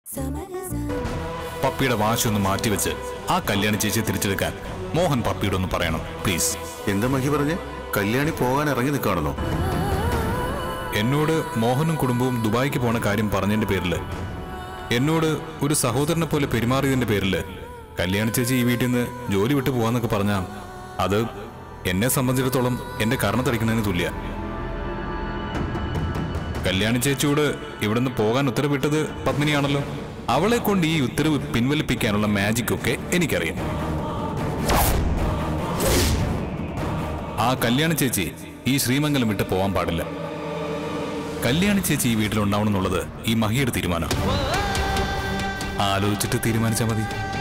പപ്പിയുടെ വാശി ഒന്ന് മാറ്റിവെച്ച് ആ കല്യാണ ചേച്ചിയെ തിരിച്ചെടുക്കാൻ മോഹൻ പപ്പിയോട് ഒന്ന് പറയണം പ്ലീസ് എന്താ മഹി പറഞ്ഞ് കല്യാണി പോകാൻ ഇറങ്ങി നിൽക്കുകയാണെന്നോ എന്നോട് മോഹനും കുടുംബവും ദുബായിക്ക് പോണ കാര്യം പറഞ്ഞതിന്റെ പേരില് എന്നോട് ഒരു സഹോദരനെ പോലെ പെരുമാറിയതിന്റെ പേരില് കല്യാണ ചേച്ചി ഈ വീട്ടിൽ നിന്ന് ജോലി വിട്ടു പോവാന്നൊക്കെ പറഞ്ഞാ അത് എന്നെ സംബന്ധിച്ചിടത്തോളം എന്റെ കർണത്തടിക്കുന്നതിന് തുല്യ കല്യാണി ചേച്ചിയോട് ഇവിടുന്ന് പോകാൻ ഉത്തരവിട്ടത് പത്മിനിയാണല്ലോ അവളെ കൊണ്ട് ഈ ഉത്തരവ് പിൻവലിപ്പിക്കാനുള്ള മാജിക് ഒക്കെ എനിക്കറിയാം ആ കല്യാണ ചേച്ചി ഈ ശ്രീമംഗലം വിട്ട് പോവാൻ പാടില്ല കല്യാണ ചേച്ചി ഈ വീട്ടിലുണ്ടാവണം എന്നുള്ളത് ഈ മഹിയുടെ തീരുമാനം ആലോചിച്ചിട്ട് തീരുമാനിച്ചാൽ മതി